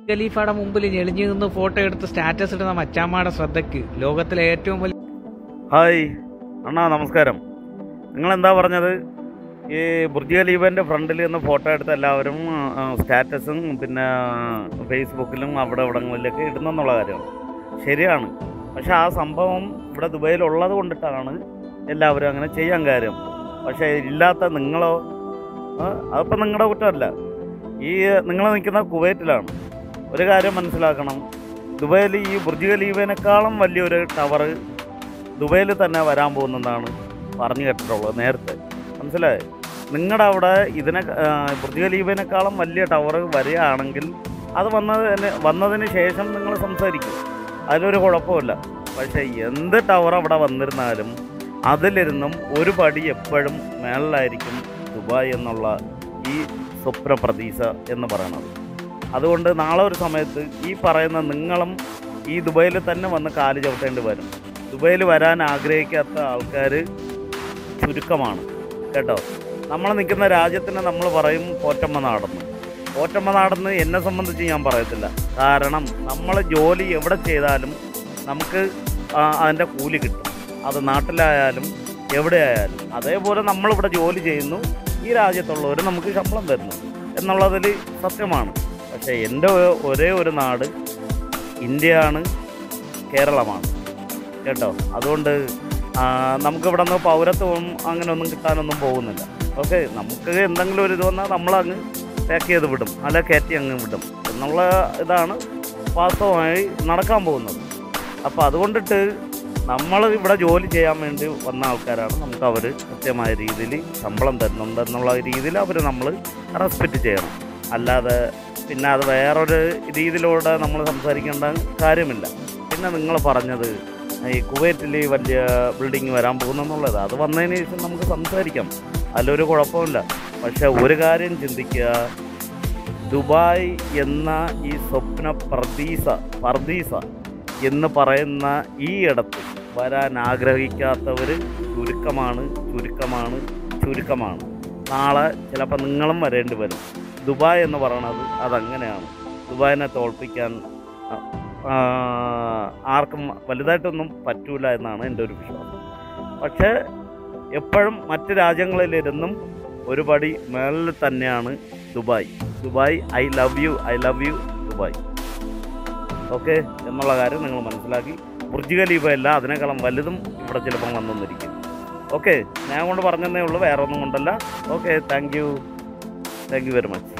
ഖലീഫയുടെ മുമ്പിൽ ഞെളിഞ്ഞു നിന്ന് ഫോട്ടോ എടുത്ത് സ്റ്റാറ്റസ് ഇടുന്ന മച്ചാമ്മയുടെ ശ്രദ്ധയ്ക്ക് ലോകത്തിലെ ഏറ്റവും വലിയ ഹായ് അണ്ണാ നമസ്കാരം നിങ്ങൾ എന്താ പറഞ്ഞത് ഈ ബുർജ് ഖലീഫിൻ്റെ ഫ്രണ്ടിൽ നിന്ന് ഫോട്ടോ എടുത്ത എല്ലാവരും ആ, സ്റ്റാറ്റസും പിന്നെ ഫേസ്ബുക്കിലും അവിടെ ഇവിടങ്ങളിലൊക്കെ ഇടുന്നെന്നുള്ള കാര്യമാണ് ശരിയാണ് പക്ഷെ ആ സംഭവം ഇവിടെ ദുബൈയിൽ ഉള്ളത് കൊണ്ടിട്ടാണ് എല്ലാവരും അങ്ങനെ ചെയ്യാൻ കാര്യം പക്ഷേ ഇല്ലാത്ത നിങ്ങളോ ആ, അതിപ്പോൾ നിങ്ങളുടെ കുറ്റമല്ല ഈ നിങ്ങൾ നിൽക്കുന്ന കുവൈറ്റിലാണ് ഒരു കാര്യം മനസ്സിലാക്കണം ദുബൈയിൽ ഈ ബുർജ് ഖലീഫിനേക്കാളും വലിയൊരു ടവർ ദുബൈയിൽ തന്നെ വരാൻ പോകുന്നതാണ് പറഞ്ഞു കേട്ടിട്ടുള്ളത് നേരത്തെ മനസ്സിലായി നിങ്ങളുടെ അവിടെ ഇതിനെ ആ, ബുർജ് ഖലീഫിനേക്കാളും വലിയ ടവർ വരികയാണെങ്കിൽ അത് വന്നതിന് വന്നതിന് ശേഷം നിങ്ങൾ സംസാരിക്കും അതിലൊരു കുഴപ്പമില്ല പക്ഷേ എന്ത് ടവർ അവിടെ വന്നിരുന്നാലും അതിലിരുന്നും ഒരു പടി എപ്പോഴും മേളിലായിരിക്കും ദുബായ് എന്നുള്ള ഈ സ്വപ്ന പ്രതീക്ഷ എന്ന് പറയുന്നത് അതുകൊണ്ട് നാളെ ഒരു സമയത്ത് ഈ പറയുന്ന നിങ്ങളും ഈ ദുബൈയിൽ തന്നെ വന്ന് കാല് ചവിട്ടേണ്ടി വരും ദുബൈയിൽ വരാൻ ആഗ്രഹിക്കാത്ത ആൾക്കാർ ചുരുക്കമാണ് കേട്ടോ നമ്മൾ നിൽക്കുന്ന രാജ്യത്തിന് നമ്മൾ പറയും പോറ്റമ്മ നാടെന്ന് പോറ്റമ്മ നാടെന്ന് എന്നെ സംബന്ധിച്ച് ഞാൻ പറയത്തില്ല കാരണം നമ്മൾ ജോലി എവിടെ ചെയ്താലും നമുക്ക് ആ, അതിൻ്റെ കൂലി കിട്ടും അത് നാട്ടിലായാലും എവിടെ ആയാലും അതേപോലെ നമ്മളിവിടെ ജോലി ചെയ്യുന്നു ഈ രാജ്യത്തുള്ളവർ നമുക്ക് ശമ്പളം തരുന്നു എന്നുള്ളതിൽ സത്യമാണ് പക്ഷേ എൻ്റെ ഒരേ ഒരു നാട് ഇന്ത്യയാണ് കേരളമാണ് കേട്ടോ അതുകൊണ്ട് ആ, നമുക്കിവിടെ നിന്ന് പൗരത്വം അങ്ങനെ ഒന്നും കിട്ടാനൊന്നും പോകുന്നില്ല ഓക്കെ നമുക്ക് എന്തെങ്കിലും ഒരു ഇത് വന്നാൽ നമ്മളങ്ങ് പാക്ക് ചെയ്ത് വിടും അല്ല കയറ്റി അങ്ങ് വിടും എന്നുള്ള ഇതാണ് വാസ്തവമായി നടക്കാൻ പോകുന്നത് അപ്പോൾ അതുകൊണ്ടിട്ട് നമ്മൾ ഇവിടെ ജോലി ചെയ്യാൻ വേണ്ടി വന്ന ആൾക്കാരാണ് നമുക്ക് അവർ കൃത്യമായ രീതിയിൽ ശമ്പളം തരുന്നുണ്ട് എന്നുള്ള രീതിയിൽ അവർ നമ്മൾ റെസ്പെക്റ്റ് ചെയ്യണം അല്ലാതെ പിന്നെ അത് വേറൊരു രീതിയിലൂടെ നമ്മൾ സംസാരിക്കേണ്ട കാര്യമില്ല പിന്നെ നിങ്ങൾ പറഞ്ഞത് ഈ കുവൈറ്റിൽ വലിയ ബിൽഡിംഗ് വരാൻ പോകുന്നെന്നുള്ളത് അത് വന്നതിന് ശേഷം നമുക്ക് സംസാരിക്കാം അതിലൊരു കുഴപ്പമില്ല പക്ഷെ ഒരു കാര്യം ചിന്തിക്കുക ദുബായ് എന്ന ഈ സ്വപ്ന പ്രതീസ പർദീസ എന്ന് പറയുന്ന ഈ ഇടത്ത് വരാൻ ആഗ്രഹിക്കാത്തവർ ചുരുക്കമാണ് ചുരുക്കമാണ് ചുരുക്കമാണ് നാളെ ചിലപ്പോൾ നിങ്ങളും വരേണ്ടി വരും ദുബായ് എന്ന് പറയണത് അതങ്ങനെയാണ് ദുബായിനെ തോൽപ്പിക്കാൻ ആ, ആ, ആർക്കും വലുതായിട്ടൊന്നും പറ്റൂല എന്നാണ് എൻ്റെ ഒരു വിശ്വാസം പക്ഷേ എപ്പോഴും മറ്റ് രാജ്യങ്ങളിലിരുന്നും ഒരു പടി മേളിൽ തന്നെയാണ് Dubai Dubai I love you I love you Dubai okay എന്നുള്ള കാര്യം നിങ്ങൾ മനസ്സിലാക്കി ബുർജ് ഖലീഫ അല്ല അതിനേക്കാളും വലുതും ഇവിടെ ചിലപ്പം വന്നെന്നിരിക്കും ഓക്കെ ഞാൻ കൊണ്ട് പറഞ്ഞതേ ഉള്ളൂ വേറെ ഒന്നും കൊണ്ടല്ല okay thank you thank you very much